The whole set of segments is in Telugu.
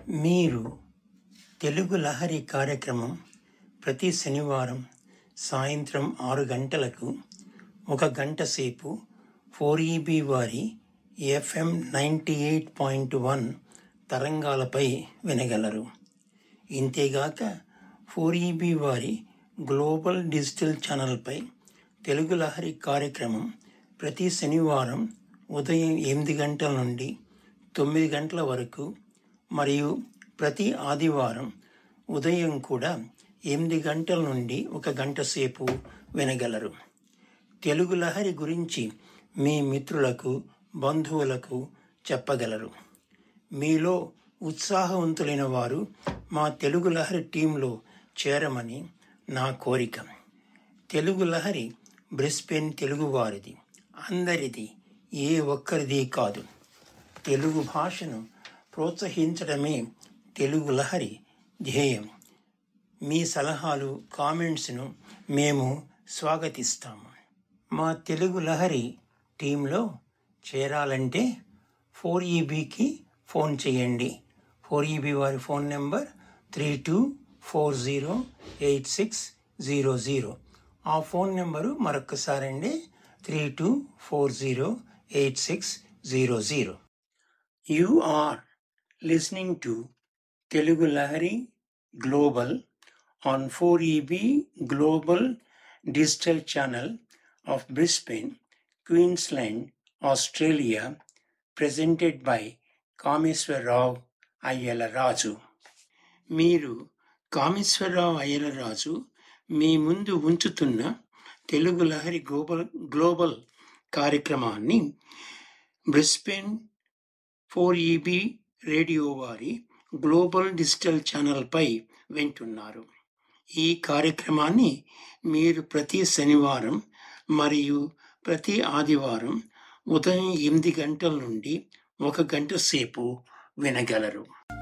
మీరు తెలుగు లహరి కార్యక్రమం ప్రతి శనివారం సాయంత్రం ఆరు గంటలకు ఒక గంట సేపు ఫోర్ ఈబీ వారి FM ninety eight point one తరంగాలపై వినగలరు ఇంతేగాక ఫోర్ ఈబీ వారి గ్లోబల్ డిజిటల్ ఛానల్పై తెలుగు లహరి కార్యక్రమం ప్రతి శనివారం ఉదయం ఎనిమిది గంటల నుండి తొమ్మిది గంటల వరకు మరియు ప్రతి ఆదివారం ఉదయం కూడా ఎనిమిది గంటల నుండి ఒక గంట సేపు వినగలరు తెలుగు లహరి గురించి మీ మిత్రులకు బంధువులకు చెప్పగలరు మీలో ఉత్సాహవంతులైన వారు మా తెలుగు లహరి టీంలో చేరమని నా కోరిక తెలుగు లహరి బ్రిస్బెన్ తెలుగువారిది అందరిది ఏ ఒక్కరిది కాదు తెలుగు భాషను ప్రోత్సహించడమే తెలుగు లహరి ధ్యేయం మీ సలహాలు కామెంట్స్ను మేము స్వాగతిస్తాము మా తెలుగు లహరి టీంలో చేరాలంటే ఫోర్ ఈబీకి ఫోన్ చేయండి ఫోర్ ఈబీ వారి phone number three two four zero eight six zero zero ఆ ఫోన్ నెంబరు మరొకసారండి three two four zero eight six zero zero you are listening to Telugu Lahari global on 4EB Global Digital Channel of Brisbane, Queensland, Australia, presented by Kameswararao Ayyala Raju మీరు కామేశ్వరరావు అయ్యల రాజు మీ ముందు ఉంచుతున్న తెలుగు లహరి గ్లోబల్ గ్లోబల్ కార్యక్రమాన్ని బ్రిస్బెన్ ఫోర్ ఈబీ రేడియో వారి గ్లోబల్ డిజిటల్ ఛానల్పై వింటున్నారు ఈ కార్యక్రమాన్ని మీరు ప్రతి శనివారం మరియు ప్రతి ఆదివారం ఉదయం ఎనిమిది గంటల నుండి ఒక గంట సేపు వినగలరు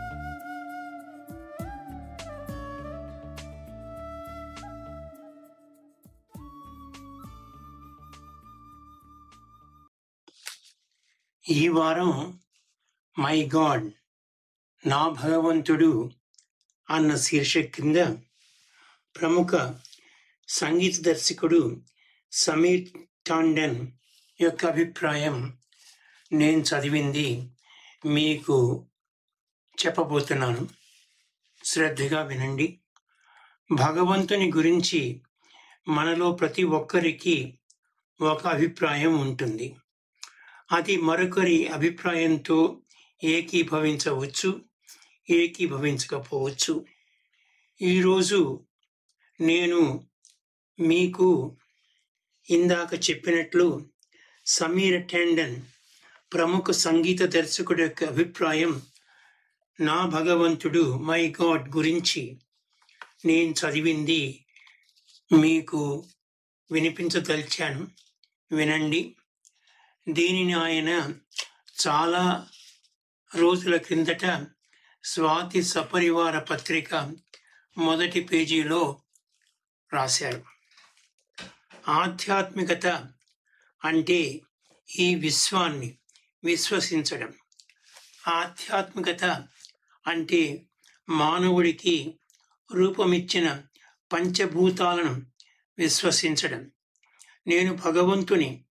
ఈ వారం మై గాడ్ నా భగవంతుడు అన్న శీర్షిక కింద ప్రముఖ సంగీత దర్శకుడు సమీర్ టాండన్ యొక్క అభిప్రాయం నేను చదివింది మీకు చెప్పబోతున్నాను శ్రద్ధగా వినండి భగవంతుని గురించి మనలో ప్రతి ఒక్కరికి ఒక అభిప్రాయం ఉంటుంది అది మరొకరి అభిప్రాయంతో ఏకీభవించవచ్చు ఏకీభవించకపోవచ్చు ఈరోజు నేను మీకు ఇందాక చెప్పినట్లు సమీర్ టెండన్ ప్రముఖ సంగీత దర్శకుడు యొక్క అభిప్రాయం నా భగవంతుడు మై గాడ్ గురించి నేను చదివింది మీకు వినిపించదలిచాను వినండి దీనిని ఆయన చాలా రోజుల క్రిందట స్వాతి సపరివార పత్రిక మొదటి పేజీలో రాశారు ఆధ్యాత్మికత అంటే ఈ విశ్వాన్ని విశ్వసించడం ఆధ్యాత్మికత అంటే మానవుడికి రూపమిచ్చిన పంచభూతాలను విశ్వసించడం నేను భగవంతుని